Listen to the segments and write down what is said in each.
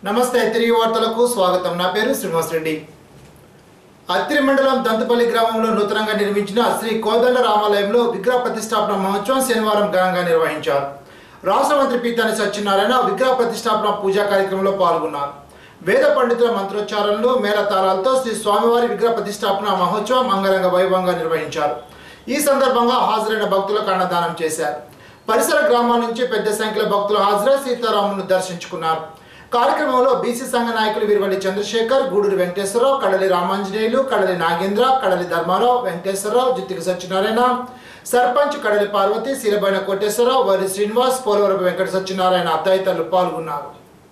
నమస్తే తిరిగి వార్తలకు స్వాగతం నా పేరు శ్రీనివాస్ రెడ్డి అత్తిరి మండలం దంతపల్లి గ్రామంలో నూతనంగా నిర్మించిన శ్రీ కోదండ రామాలయంలో విగ్రహ ప్రతిష్టాపన మహోత్సవం శనివారం ఘనంగా నిర్వహించారు రాష్ట్ర మంత్రి పీతాని సత్యనారాయణ విగ్రహ ప్రతిష్టాపన పూజా కార్యక్రమంలో పాల్గొన్నారు వేద పండితుల మంత్రోచ్చారణలు మేళతాళాలతో శ్రీ స్వామివారి విగ్రహ ప్రతిష్టాపన మహోత్సవం అంగరంగ వైభవంగా నిర్వహించారు ఈ సందర్భంగా హాజరైన భక్తులకు అన్నదానం చేశారు పరిసర గ్రామాల నుంచి పెద్ద సంఖ్యలో భక్తులు హాజరై సీతారామును దర్శించుకున్నారు కార్యక్రమంలో బీసీ సంఘ నాయకులు వీరవల్లి చంద్రశేఖర్ గూడూరు వెంకటేశ్వరరావు కడలి రామాంజనేయులు కడలి నాగేంద్ర కడలి ధర్మారావు వెంకటేశ్వరరావు జిత్తిక సత్యనారాయణ సర్పంచ్ కడలి పార్వతి శీలబైన కోటేశ్వరరావు వరి శ్రీనివాస్ పోలవరపు వెంకట సత్యనారాయణ తదితరులు పాల్గొన్నారు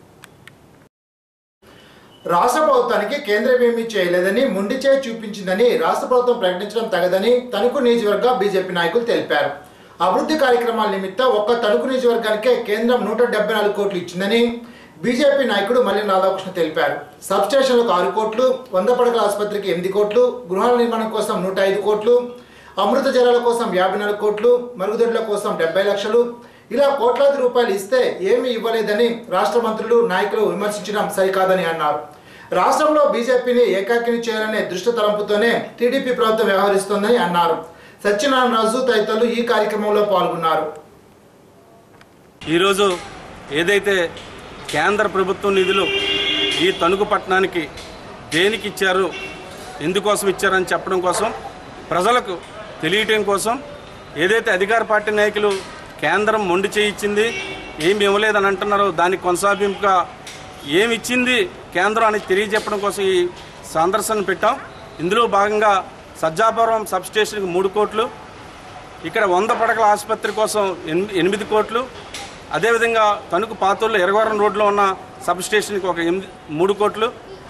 రాష్ట్ర ప్రభుత్వానికి కేంద్రం ఏమీ చేయలేదని ముండి చేయి చూపించిందని రాష్ట్ర ప్రభుత్వం ప్రకటించడం తగదని తణుకు నియోజకవర్గ బీజేపీ నాయకులు తెలిపారు అభివృద్ధి కార్యక్రమాల నిమిత్తం ఒక్క తణుకు నియోజకవర్గానికే కేంద్రం నూట డెబ్బై నాలుగు కోట్లు ఇచ్చిందని బీజేపీ నాయకుడు మల్లి రాధాకృష్ణ తెలిపారు సబ్ స్టేషన్లకు ఆరు కోట్లు వంద పడకల ఆసుపత్రికి ఎనిమిది కోట్లు గృహాల నిర్మాణం కోసం నూట ఐదు కోట్లు అమృత జలాల కోసం యాభై నాలుగు కోట్లు మరుగుదొడ్ల కోసం డెబ్బై లక్షలు ఇలా కోట్లాది రూపాయలు ఇస్తే ఏమీ ఇవ్వలేదని రాష్ట్ర మంత్రులు నాయకులు విమర్శించడం సరికాదని అన్నారు రాష్ట్రంలో బీజేపీని ఏకాకిని చేయాలనే దృష్టి తలంపుతోనే టీడీపీ ప్రభుత్వం వ్యవహరిస్తోందని అన్నారు సత్యనారాయణ రాజు తదితరులు ఈ కార్యక్రమంలో పాల్గొన్నారు ఈరోజు ఏదైతే కేంద్ర ప్రభుత్వం నిధులు ఈ తణుకు పట్టణానికి దేనికి ఇచ్చారు ఎందుకోసం ఇచ్చారని చెప్పడం కోసం ప్రజలకు తెలియటం కోసం ఏదైతే అధికార పార్టీ నాయకులు కేంద్రం మొండి చేయించింది ఏమి ఇవ్వలేదని అంటున్నారో దానికి కొనసాగింపుగా ఏమి ఇచ్చింది కేంద్రం అని తెలియజెప్పడం కోసం ఈ సందర్శన పెట్టాం ఇందులో భాగంగా సజ్జాపురం సబ్ స్టేషన్కి మూడు కోట్లు ఇక్కడ వంద పడకల ఆసుపత్రి కోసం ఎన్- ఎనిమిది కోట్లు అదేవిధంగా తణుకు పాతూరులో ఎరగవరం రోడ్లో ఉన్న సబ్ స్టేషన్కి ఒక ఎనిమిది మూడు కోట్లు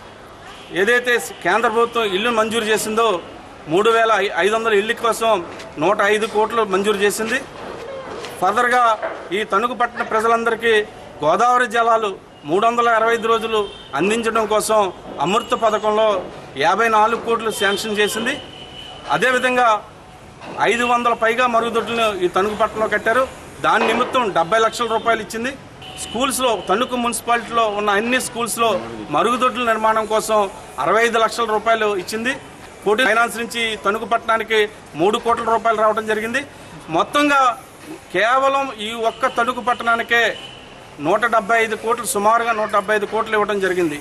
ఏదైతే కేంద్ర ప్రభుత్వం ఇల్లు మంజూరు చేసిందో మూడు వేల ఐ- ఐదు వందల ఇళ్ళ కోసం నూట ఐదు కోట్లు మంజూరు చేసింది ఫర్దర్గా ఈ తణుకు పట్టణ ప్రజలందరికీ గోదావరి జలాలు మూడు వందల అరవై ఐదు రోజులు అందించడం కోసం అమృత పథకంలో యాభై నాలుగు కోట్లు శాంక్షన్ చేసింది అదేవిధంగా ఐదు వందల పైగా మరుగుదొడ్లను ఈ తణుకు పట్టణంలో కట్టారు దాని నిమిత్తం డెబ్బై లక్షల రూపాయలు ఇచ్చింది స్కూల్స్లో తణుకు మున్సిపాలిటీలో ఉన్న అన్ని స్కూల్స్లో మరుగుదొడ్ల నిర్మాణం కోసం అరవై ఐదు లక్షల రూపాయలు ఇచ్చింది కోటి ఫైనాన్స్ నుంచి తణుకు పట్టణానికి మూడు కోట్ల రూపాయలు రావడం జరిగింది మొత్తంగా కేవలం ఈ ఒక్క తణుకు పట్టణానికే నూట డెబ్బై ఐదు కోట్లు సుమారుగా నూట డెబ్బై ఐదు కోట్లు ఇవ్వడం జరిగింది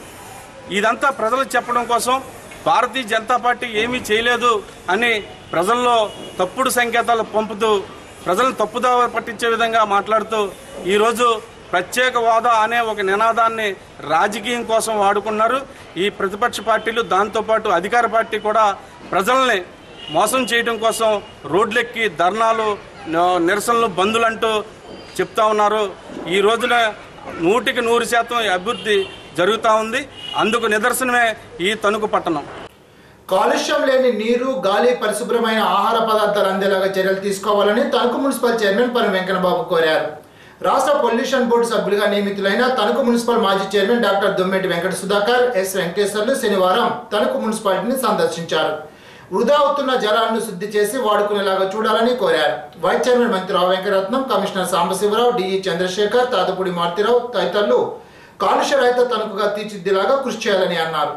ఇదంతా ప్రజలకు చెప్పడం కోసం భారతీయ జనతా పార్టీ ఏమీ చేయలేదు అని ప్రజల్లో తప్పుడు సంకేతాలు పంపుతూ ప్రజలను తప్పుదావ పట్టించే విధంగా మాట్లాడుతూ ఈరోజు ప్రత్యేక హోదా అనే ఒక నినాదాన్ని రాజకీయం కోసం వాడుకున్నారు ఈ ప్రతిపక్ష పార్టీలు దాంతోపాటు అధికార పార్టీ కూడా ప్రజల్ని మోసం చేయడం కోసం రోడ్లెక్కి ధర్నాలు న- నిరసనలు బంధులు అంటూ చెప్తా ఉన్నారు ఈ రోజున నూటికి నూరు శాతం అభివృద్ధి జరుగుతూ ఉంది అందుకు నిదర్శనమే ఈ తణుకు పట్టణం కాలుష్యం లేని నీరు గాలి పరిశుభ్రమైన ఆహార పదార్థాలు అందేలాగా చర్యలు తీసుకోవాలని తణుకు మున్సిపల్ చైర్మన్ పని వెంకన్నబాబు కోరారు రాష్ట్ర పొల్యూషన్ బోర్డు సభ్యులుగా నియమితులైన తణుకు మున్సిపల్ మాజీ chairman doctor Dummeti Venkata Sudhakar S Venkateswarlu శనివారం తణుకు మున్సిపాలిటీని సందర్శించారు వృధా అవుతున్న జలాలను శుద్ధి చేసి వాడుకునేలాగా చూడాలని కోరారు vice chairman Mantri Rao Venkataratnam commissioner Sambasivarao DE Chandrasekhar Tatapudi Marutirao తదితరులు కాలుష్య రహిత తణుకుగా తీర్చిదిద్దేలాగా కృషి చేయాలని అన్నారు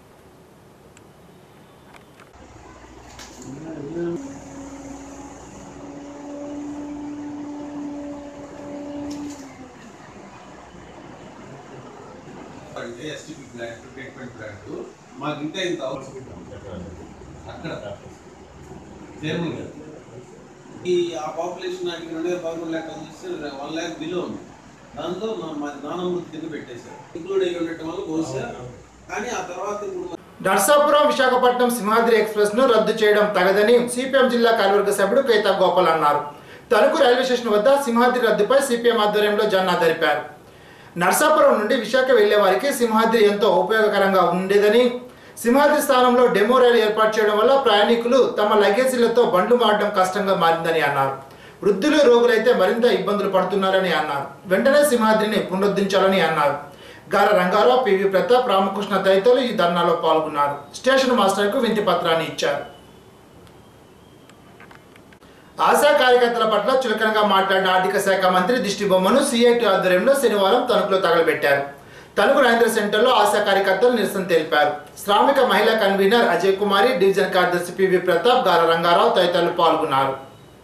అంటే ఎస్టీపీ ప్లాంట్ ట్రీట్మెంట్ ప్లాంట్ మాకు ఇంకా ఇంత అవసరం అక్కడ చైర్మన్ గారు ఈ ఆ పాపులేషన్ నాకు రెండు వేల పదకొండు లెక్క చూస్తే వన్ ల్యాక్ బిలో ఉంది దాంతో మా- మాది నానమృతి కింద పెట్టేశారు ఇంక్లూడ్ అయ్యి ఉండటం వల్ల బహుశా కానీ ఆ తర్వాత ఇప్పుడు నర్సాపురం విశాఖపట్నం సింహాద్రి ఎక్స్ప్రెస్ ను రద్దు చేయడం తగదని సిపిఎం జిల్లా కార్యవర్గ సభ్యుడు కేతా గోపాల్ అన్నారు తణుకు రైల్వే స్టేషన్ వద్ద సింహాద్రి రద్దుపై సిపిఎం ఆధ్వర్యంలో జన్నా జరిపారు నర్సాపురం నుండి విశాఖ వెళ్లే వారికి సింహాద్రి ఎంతో ఉపయోగకరంగా ఉండేదని సింహాద్రి స్థానంలో డెమో రైలు ఏర్పాటు చేయడం వల్ల ప్రయాణికులు తమ లగేజీలతో బండ్లు మారడం కష్టంగా మారిందని అన్నారు వృద్ధులు రోగులైతే మరింత ఇబ్బందులు పడుతున్నారని అన్నారు వెంటనే సింహాద్రిని పునరుద్ధరించాలని అన్నారు గార రంగారావు పివి ప్రతాప్ రామకృష్ణ తదితరులు ఈ ధర్నాలో పాల్గొన్నారు స్టేషన్ మాస్టర్కు వింతి పత్రాన్ని ఇచ్చారు ఆశా కార్యకర్తల పట్ల చులకనగా మాట్లాడిన ఆర్థిక శాఖ మంత్రి దిష్టి బొమ్మను సిఐటి ఆధ్వర్యంలో శనివారం తణుకులో తగలబెట్టారు తణుకు నరేంద్ర సెంటర్లో ఆశా కార్యకర్తలు నిరసన తెలిపారు శ్రామిక మహిళా కన్వీనర్ అజయ్ కుమారి డివిజన్ కార్యదర్శి పివి ప్రతాప్ గాల రంగారావు తదితరులు పాల్గొన్నారు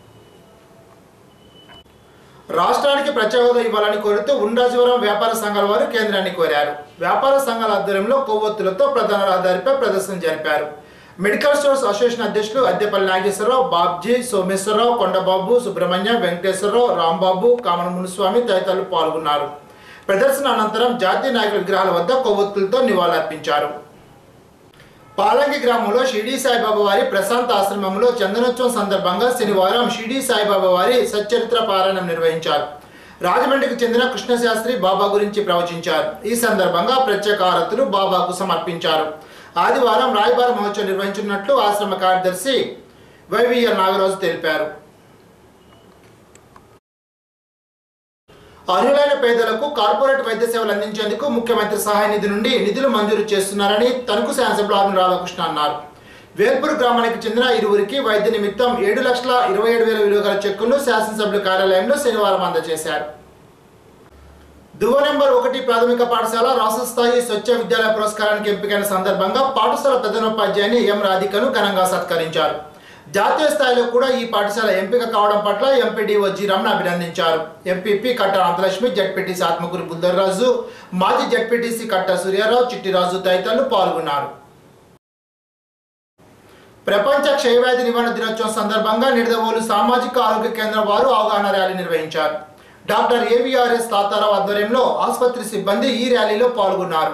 రాష్ట్రానికి ప్రత్యేక హోదా ఇవ్వాలని కోరుతూ ఉండ్రాజవరం వ్యాపార సంఘాల వారు కేంద్రాన్ని కోరారు వ్యాపార సంఘాల ఆధ్వర్యంలో కొవ్వొత్తులతో ప్రధాన రహదారిపై ప్రదర్శన జరిపారు మెడికల్ స్టోర్స్ అసోసియేషన్ అధ్యక్షులు అద్దెపల్లి నాగేశ్వరరావు బాబ్జీ సోమేశ్వరరావు కొండబాబు సుబ్రహ్మణ్యం వెంకటేశ్వరరావు రాంబాబు కామన మునుస్వామి తదితరులు పాల్గొన్నారు ప్రదర్శన అనంతరం జాతీయ నాయకుల విగ్రహాల వద్ద కొవ్వొత్తులతో నివాళులర్పించారు పాలంగి గ్రామంలో షిరిడి సాయిబాబా వారి ప్రశాంత ఆశ్రమంలో చందనోత్సవం సందర్భంగా శనివారం షిరిడి సాయిబాబా వారి సచ్చరిత్ర పారాయణం నిర్వహించారు రాజమండ్రికి చెందిన కృష్ణశాస్త్రి బాబా గురించి ప్రవచించారు ఈ సందర్భంగా ప్రత్యేక హారతులు బాబాకు సమర్పించారు ఆదివారం రాయబార మహోత్సవం నిర్వహించినట్లు ఆశ్రమ కార్యదర్శి వైవిఎల్ నాగరాజు తెలిపారు అర్హులైన పేదలకు కార్పొరేట్ వైద్య సేవలు అందించేందుకు ముఖ్యమంత్రి సహాయ నిధి నుండి నిధులు మంజూరు చేస్తున్నారని తణుకు శాసనసభ్యులు ఆర్మీ రాధాకృష్ణ అన్నారు వేల్పూర్ గ్రామానికి చెందిన ఇరువురికి వైద్య నిమిత్తం ఏడు లక్షల ఇరవై ఏడు వేల విలువ గల చెక్కులను శాసనసభ్యుల కార్యాలయంలో శనివారం అందజేశారు దువ నెంబర్ ఒకటి ప్రాథమిక పాఠశాల రాష్ట్ర స్థాయి స్వచ్ఛ విద్యాలయ పురస్కారానికి ఎంపికైన సందర్భంగా పాఠశాల ప్రధానోపాధ్యాయుని ఎం రాధికను ఘనంగా సత్కరించారు జాతీయ స్థాయిలో కూడా ఈ పాఠశాల ఎంపిక కావడం పట్ల ఎంపీడీఓ జి రమణ అభినందించారు ఎంపీపీ కట్ట అనంతలక్ష్మి జడ్పీటీసీ ఆత్మకూరి బుద్ధర్రాజు మాజీ జడ్పీటీసీ కట్ట సూర్యారావు చిట్టిరాజు తదితరులు పాల్గొన్నారు ప్రపంచ క్షయవ్యాధి నివారణ దినోత్సవం సందర్భంగా నిడదవోలు సామాజిక ఆరోగ్య కేంద్రం వారు అవగాహన ర్యాలీ నిర్వహించారు డాక్టర్ ఏవిఆర్ఎస్ తాతారావు ఆధ్వర్యంలో ఆసుపత్రి సిబ్బంది ఈ ర్యాలీలో పాల్గొన్నారు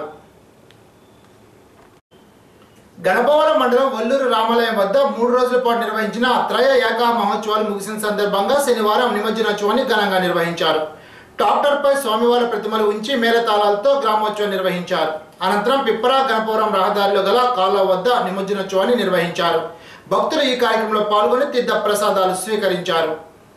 గణపవరం మండలం వల్లూరు రామాలయం వద్ద మూడు రోజుల పాటు నిర్వహించిన త్రయ ఏకా మహోత్సవాలు ముగిసిన సందర్భంగా శనివారం నిమజ్జనోత్సవాన్ని ఘనంగా నిర్వహించారు ట్రాక్టర్పై స్వామివారి ప్రతిమలు ఉంచి మేళతాళాలతో గ్రామోత్సవం నిర్వహించారు అనంతరం పిప్పరా గణపవరం రహదారిలో గల కాలువ వద్ద నిమజ్జనోత్సవాన్ని నిర్వహించారు భక్తులు ఈ కార్యక్రమంలో పాల్గొని తీర్థ ప్రసాదాలు స్వీకరించారు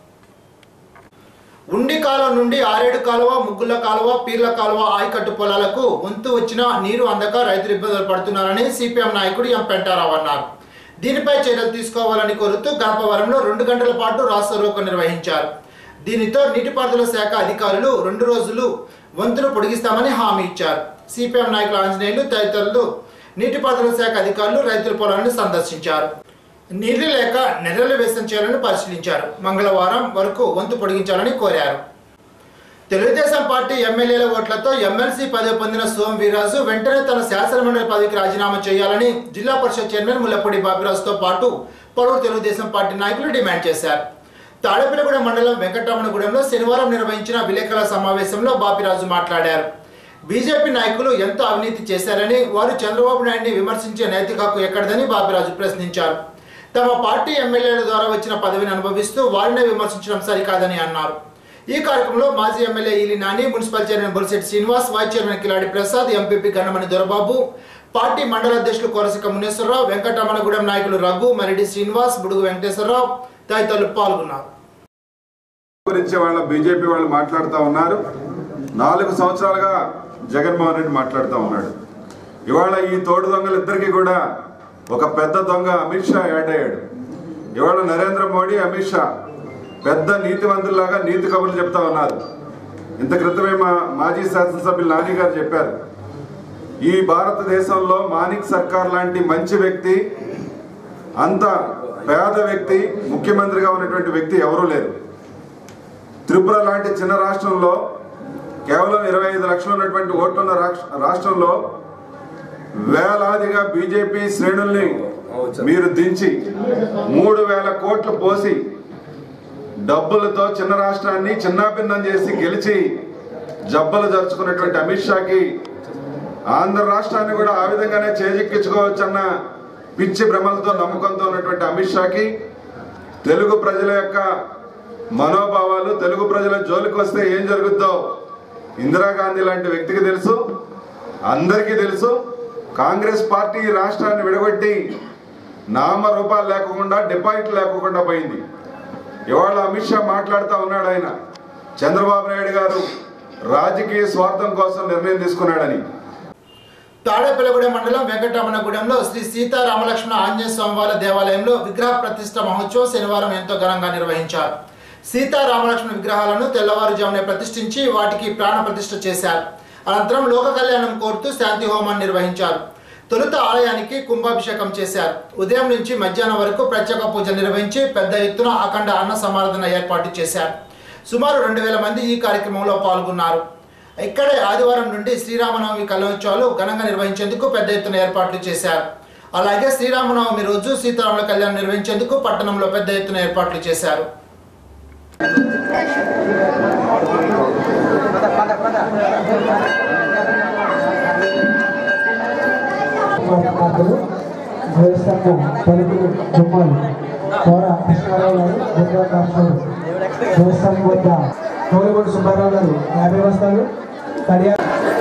ఉండి కాలువ నుండి ఆరేడు కాలువ ముగ్గుల కాలువ పీర్ల కాలువ ఆయకట్టు పొలాలకు వంతు వచ్చిన నీరు అందక రైతులు ఇబ్బందులు పడుతున్నారని సిపిఎం నాయకుడు ఎం పెంటారావు అన్నారు దీనిపై చర్యలు తీసుకోవాలని కోరుతూ గణపవరంలో రెండు గంటల పాటు రాష్ట్ర రోకో నిర్వహించారు దీనితో నీటిపారుదల శాఖ అధికారులు రెండు రోజులు వంతులు పొడిగిస్తామని హామీ ఇచ్చారు సిపిఎం నాయకులు ఆంజనేయులు తదితరులు నీటిపారుదల శాఖ అధికారులు రైతుల పొలాలను సందర్శించారు నీళ్లు లేక నెర్రలు వేసం చేయాలని పరిశీలించారు మంగళవారం వరకు వంతు పొడిగించాలని కోరారు తెలుగుదేశం పార్టీ ఎమ్మెల్యేల ఓట్లతో ఎమ్మెల్సీ పదవి పొందిన సోమ్ వీర్రాజు వెంటనే తన శాసనమండలి పదవికి రాజీనామా చేయాలని జిల్లా పరిషత్ చైర్మన్ ముల్లపూడి బాబిరాజుతో పాటు పలువురు తెలుగుదేశం పార్టీ నాయకులు డిమాండ్ చేశారు తాడేపల్లిగూడెం మండలం వెంకటరమణగూడెంలో శనివారం నిర్వహించిన విలేకరుల సమావేశంలో బాపిరాజు మాట్లాడారు బీజేపీ నాయకులు ఎంతో అవినీతి చేశారని వారు చంద్రబాబు నాయుడిని విమర్శించే నైతిక హక్కు ఎక్కడదని బాపిరాజు ప్రశ్నించారు తమ పార్టీ ఎమ్మెల్యేల ద్వారా వచ్చిన పదవిని అనుభవిస్తూ వారినే విమర్శించడం సరికాదని అన్నారు ఈ కార్యక్రమంలో మాజీ MLA Eli Nani municipal chairman Bolisetti Srinivas vice chairman Kiladi Prasad MPP Gannamani Dorababu party మండల అధ్యక్షులు కోరసిక మునేశ్వరరావు వెంకటరమణగూడెం నాయకులు రఘు మరిడి శ్రీనివాస్ బుడుగు వెంకటేశ్వరరావు తదితరులు పాల్గొన్నారు గురించి వాళ్ళ బీజేపీ వాళ్ళు మాట్లాడుతూ ఉన్నారు నాలుగు సంవత్సరాలుగా జగన్మోహన్ రెడ్డి మాట్లాడుతూ ఉన్నాడు ఇవాళ ఈ తోడు దొంగలిద్దరికీ కూడా ఒక పెద్ద దొంగ అమిత్ షా యాడ్ అయ్యాడు ఇవాళ నరేంద్ర మోడీ అమిత్ షా పెద్ద నీతివంతుల్లాగా నీతి కబుర్లు చెప్తా ఉన్నారు ఇంత క్రితమే మా మాజీ శాసనసభ్యులు నాని గారు చెప్పారు ఈ భారతదేశంలో మానిక్ సర్కార్ లాంటి మంచి వ్యక్తి అంత పేద వ్యక్తి ముఖ్యమంత్రిగా ఉన్నటువంటి వ్యక్తి ఎవరూ లేరు త్రిపుర లాంటి చిన్న రాష్ట్రంలో కేవలం ఇరవై ఐదు లక్షలు ఉన్నటువంటి ఓట్లున్న రాక్ష- రాష్ట్రంలో వేలాదిగా బీజేపీ శ్రేణుల్ని మీరు దించి మూడు వేల కోట్లు పోసి డబ్బులతో చిన్న రాష్ట్రాన్ని చిన్నాభిన్నం చేసి గెలిచి జబ్బలు జరుచుకున్నటువంటి అమిత్ షాకి ఆంధ్ర రాష్ట్రాన్ని కూడా ఆ విధంగానే చేజెక్కించుకోవచ్చన్న పిచ్చి భ్రమలతో నమ్మకంతో ఉన్నటువంటి అమిత్ షాకి తెలుగు ప్రజల యొక్క మనోభావాలు తెలుగు ప్రజల జోలికి వస్తే ఏం జరుగుద్దో ఇందిరాగాంధీ లాంటి వ్యక్తికి తెలుసు అందరికీ తెలుసు కాంగ్రెస్ పార్టీ ఈ రాష్ట్రాన్ని విడగొట్టి నామరూపాలు లేకుండా డిపాజిట్ లేకుండా పోయింది ఇవాళ అమిత్ షా మాట్లాడుతూ ఉన్నాడు ఆయన చంద్రబాబు నాయుడు గారు రాజకీయ స్వార్థం కోసం నిర్ణయం తీసుకున్నాడని తాడేపల్లిగూడెం మండలం వెంకటరమణగూడెంలో శ్రీ సీతారామలక్ష్మణ ఆంజనేయ స్వామివారి దేవాలయంలో విగ్రహ ప్రతిష్ట మహోత్సవం శనివారం ఎంతో ఘనంగా నిర్వహించారు సీతారామలక్ష్మణ విగ్రహాలను తెల్లవారుజామునే ప్రతిష్ఠించి వాటికి ప్రాణ ప్రతిష్ఠ చేశారు అనంతరం లోక కళ్యాణం కోరుతూ శాంతి హోమాన్ని నిర్వహించారు తొలుత ఆలయానికి కుంభాభిషేకం చేశారు ఉదయం నుంచి మధ్యాహ్నం వరకు ప్రత్యేక పూజలు నిర్వహించి పెద్ద ఎత్తున అఖండ అన్న సమారాధన ఏర్పాటు చేశారు సుమారు రెండు వేల మంది ఈ కార్యక్రమంలో పాల్గొన్నారు ఇక్కడే ఆదివారం నుండి శ్రీరామనవమి కళ్యాణోత్సవాలు ఘనంగా నిర్వహించేందుకు పెద్ద ఎత్తున ఏర్పాట్లు చేశారు అలాగే శ్రీరామనవమి రోజు సీతారాముల కళ్యాణం నిర్వహించేందుకు పట్టణంలో పెద్ద ఎత్తున ఏర్పాట్లు చేశారు మాట్లాడుతున్నారు దేవస్థానం తలుపులు గుమ్మాలు కోర కృష్ణారావు గారు దుర్గా కాంపూర్ దేవస్థానం వద్ద కోలిగొండ సుబ్బారావు గారు యాభై వస్తాలు కడియా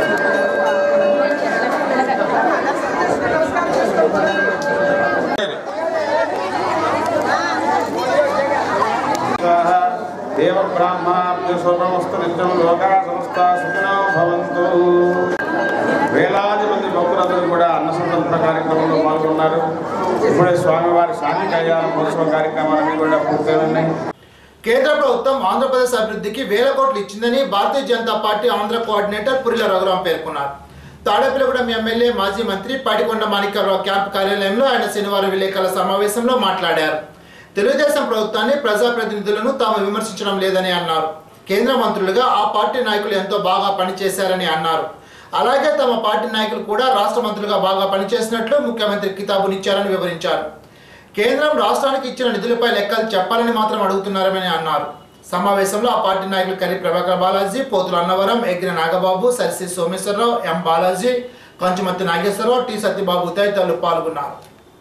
దేవ బ్రాహ్మణాభ్య శోభమస్తు నిత్యం లోకా సమస్త సుఖినో భవంతు వేలాది మంది భక్తులందరూ కూడా అన్న సంతర్పణ కార్యక్రమంలో పాల్గొన్నారు ఇప్పుడే స్వామివారి శాంతి కళ్యాణ మహోత్సవ కార్యక్రమాలన్నీ కూడా పూర్తయి ఉన్నాయి కేంద్ర ప్రభుత్వం ఆంధ్రప్రదేశ్ అభివృద్ధికి వేల కోట్లు ఇచ్చిందని భారతీయ జనతా పార్టీ ఆంధ్ర కోఆర్డినేటర్ పురిల రఘురాం పేర్కొన్నారు తాడేపల్లిగూడెం ఎమ్మెల్యే మాజీ మంత్రి పాడికొండ మాణిక్యరావు క్యాంప్ కార్యాలయంలో ఆయన శనివారం విలేకరుల సమావేశంలో మాట్లాడారు తెలుగుదేశం ప్రభుత్వాన్ని ప్రజాప్రతినిధులను తాము విమర్శించడం లేదని అన్నారు కేంద్ర మంత్రులుగా ఆ పార్టీ నాయకులు ఎంతో బాగా పనిచేశారని అన్నారు అలాగే తమ పార్టీ నాయకులు కూడా రాష్ట్ర మంత్రులుగా బాగా పనిచేసినట్లు ముఖ్యమంత్రి కితాబునిచ్చారని వివరించారు కేంద్రం రాష్ట్రానికి ఇచ్చిన నిధులపై లెక్కలు చెప్పాలని మాత్రం అడుగుతున్నారని అన్నారు సమావేశంలో ఆ పార్టీ నాయకులు కరి ప్రభాకర్ బాలాజీ పోతుల అన్నవరం ఎగ్గిన నాగబాబు సరిసి సోమేశ్వరరావు ఎం బాలాజీ కంచుమతి నాగేశ్వరరావు టి సత్యబాబు తదితరులు పాల్గొన్నారు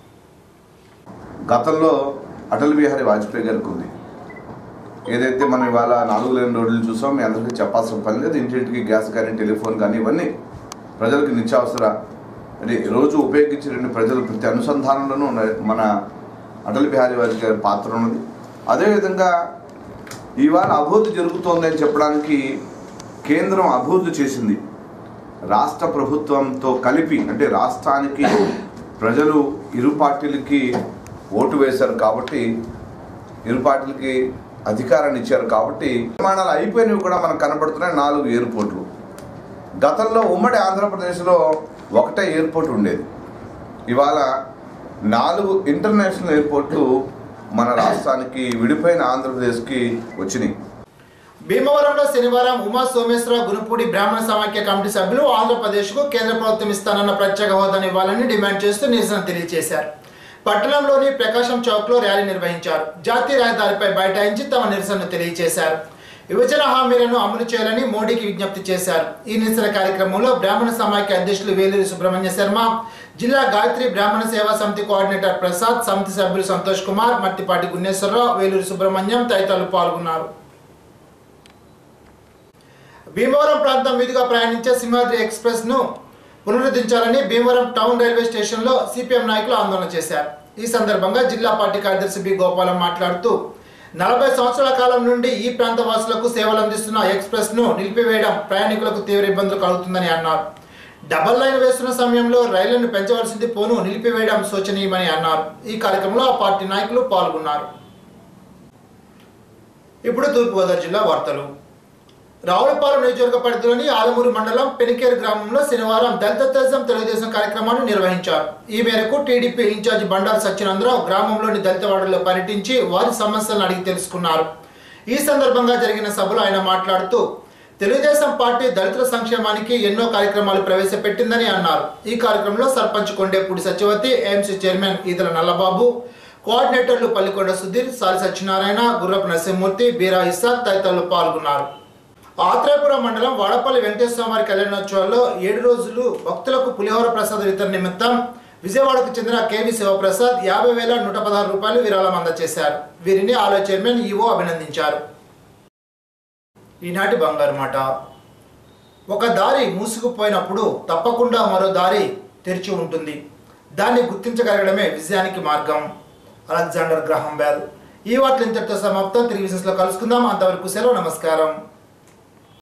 గతంలో అటల్ బిహారీ వాజ్పేయి గారికి ఉంది ఏదైతే మనం ఇవాళ నాలుగు లేని రోడ్లు చూసాం మీ అందరికీ చెప్పాల్సిన పని లేదు ఇంటింటికి గ్యాస్ కానీ టెలిఫోన్ కానీ ఇవన్నీ ప్రజలకు నిత్యావసర అంటే రోజు ఉపయోగించే రెండు ప్రజలు ప్రతి అనుసంధానంలోనూ ఉన్న మన అటల్ బిహారీ వాజ్పేయి గారి పాత్ర ఉన్నది అదేవిధంగా ఇవాళ అభివృద్ధి జరుగుతోంది అని చెప్పడానికి కేంద్రం అభివృద్ధి చేసింది రాష్ట్ర ప్రభుత్వంతో కలిపి అంటే రాష్ట్రానికి ప్రజలు ఇరు పార్టీలకి ఓటు వేశారు కాబట్టి ఇరు పార్టీలకి అధికారాన్ని ఇచ్చారు కాబట్టి నిర్మాణాలు అయిపోయినవి కూడా మనకు కనబడుతున్నాయి నాలుగు ఎయిర్పోర్ట్లు గతంలో ఉమ్మడి ఆంధ్రప్రదేశ్లో ఒకటే ఎయిర్పోర్ట్ ఉండేది ఇవాళ నాలుగు ఇంటర్నేషనల్ ఎయిర్పోర్ట్లు మన రాష్ట్రానికి విడిపోయిన ఆంధ్రప్రదేశ్కి వచ్చినాయి భీమవరంలో శనివారం ఉమా సోమేశ్వరరావు గునుపూడి బ్రాహ్మణ సమాఖ్య కమిటీ సభ్యులు ఆంధ్రప్రదేశ్కు కేంద్ర ప్రభుత్వం ఇస్తానన్న ప్రత్యేక హోదాను ఇవ్వాలని డిమాండ్ చేస్తూ నిరసన తెలియజేశారు పట్టణంలోని ప్రకాశం చౌక్ లో ర్యాలీ నిర్వహించారు జాతీయ రహదారిపై బైఠాయించి తమ నిరసనను తెలియజేశారు విభజన హామీలను అమలు చేయాలని మోడీకి విజ్ఞప్తి చేశారు ఈ నిరసన కార్యక్రమంలో బ్రాహ్మణ సమాఖ్య అధ్యక్షులు వేలూరి సుబ్రహ్మణ్య శర్మ జిల్లా గాయత్రి బ్రాహ్మణ సేవా సమితి కోఆర్డినేటర్ ప్రసాద్ సమితి సభ్యులు సంతోష్ కుమార్ మట్టిపాటి గున్నేశ్వరరావు వేలూరి సుబ్రహ్మణ్యం తదితరులు పాల్గొన్నారు భీమవరం ప్రాంతం మీదుగా ప్రయాణించే సింహాద్రి ఎక్స్ప్రెస్ ను పునరుద్ధరించాలని భీమవరం టౌన్ రైల్వే స్టేషన్లో సిపిఎం నాయకులు ఆందోళన చేశారు ఈ సందర్భంగా జిల్లా పార్టీ కార్యదర్శి బి గోపాలం మాట్లాడుతూ నలభై సంవత్సరాల కాలం నుండి ఈ ప్రాంత వాసులకు సేవలు అందిస్తున్న ఎక్స్ప్రెస్ ను నిలిపివేయడం ప్రయాణికులకు తీవ్ర ఇబ్బందులు కలుగుతుందని అన్నారు డబల్ లైన్ వేస్తున్న సమయంలో రైళ్లను పెంచవలసింది పోను నిలిపివేయడం శోచనీయమని అన్నారు ఈ కార్యక్రమంలో ఆ పార్టీ నాయకులు పాల్గొన్నారు ఇప్పుడు తూర్పుగోదావరి జిల్లా వార్తలు రావులపాలెం నియోజకవర్గ పరిధిలోని ఆలమూరు మండలం పెనికేరు గ్రామంలో శనివారం దళిత తేజం తెలుగుదేశం కార్యక్రమాన్ని నిర్వహించారు ఈ మేరకు టీడీపీ ఇన్ఛార్జ్ బండారు సత్యనందరావు గ్రామంలోని దళిత వాడల్లో పర్యటించి వారి సమస్యలను అడిగి తెలుసుకున్నారు ఈ సందర్భంగా జరిగిన సభలో ఆయన మాట్లాడుతూ తెలుగుదేశం పార్టీ దళితుల సంక్షేమానికి ఎన్నో కార్యక్రమాలు ప్రవేశపెట్టిందని అన్నారు ఈ కార్యక్రమంలో సర్పంచ్ కొండేపూడి సత్యవతి ఏఎంసీ చైర్మన్ ఈదల నల్లబాబు కోఆర్డినేటర్లు పల్లికొండ సుధీర్ సాలి సత్యనారాయణ గుర్రపు నరసింహమూర్తి బీరా ఇస్సాక్ తదితరులు పాల్గొన్నారు ఆత్రేయపురం మండలం వాడపల్లి వెంకటేశ్వర వారి కళ్యాణోత్సవాల్లో ఏడు రోజులు భక్తులకు పులిహోర ప్రసాద వితరణ నిమిత్తం విజయవాడకు చెందిన కేవి శివప్రసాద్ యాభై వేల నూట పదహారు రూపాయలు విరాళం అందజేశారు వీరిని ఆలో చైర్మన్ ఈవో అభినందించారు ఈనాటి బంగారు మాట ఒక దారి మూసుకుపోయినప్పుడు తప్పకుండా మరో దారి తెరిచి ఉంటుంది దాన్ని గుర్తించగలగడమే విజయానికి మార్గం అలెగ్జాండర్ గ్రహం బెల్ ఈ వార్తలు ఇంతటితో సమాప్తం తిరిగి విశేషంలో కలుసుకుందాం అంతవరకు సెలవు నమస్కారం